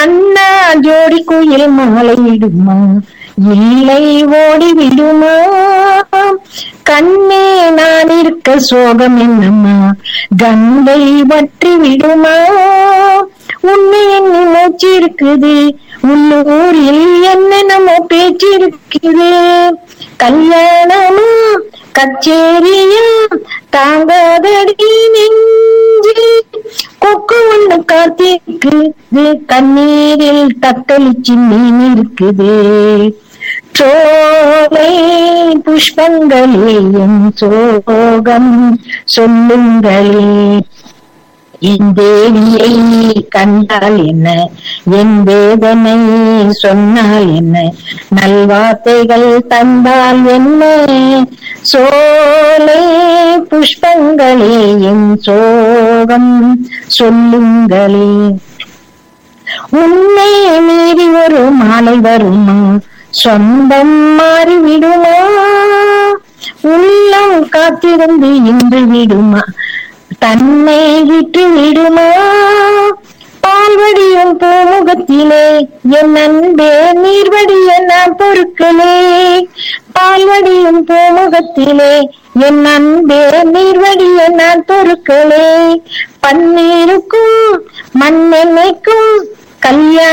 கண்ணா ஜோடி குயில் மாலை விடுமா இல்லை ஓடி விடுமா கண்ணே நான் இருக்க சோகம் என்னம்மா கங்கை வற்றி விடுமா உன்னை எண்ணி மூச்சு இருக்குது உள்ளூரில் என்னென்னமோ பேச்சு இருக்குது கல்யாணமா கச்சேரியா தாங்காதடி நெஞ்சு கொக்கு ஒண்ணு காத்திருக்குது கண்ணீரில் தத்தளிச்சு மீன் இருக்குது சோலை புஷ்பங்களே என் சோகம் சொல்லுங்களே என் தேவியை கண்டால் என்ன என் வேதனை சொன்னால் என்ன நல்வார்த்தைகள் தந்தால் என்ன சோலை புஷ்பங்களே என் சோகம் சொல்லுங்களே உன்னை மீறி ஒரு மாலை வருமா சொந்தம் மாறிவிடுமா உள்ளம் காத்திருந்து இன்று விடுமா தன்னை விட்டு விடுமா பால்வடியும் பூமுகத்திலே என் அன்பே நீர்வடிய நான் பொருட்களே பால்வடியும் பூமுகத்திலே என் அன்பே நீர்வடிய நான் பொருட்களே பன்னீருக்கும் மண்ணெண்ணைக்கும் கல்யாண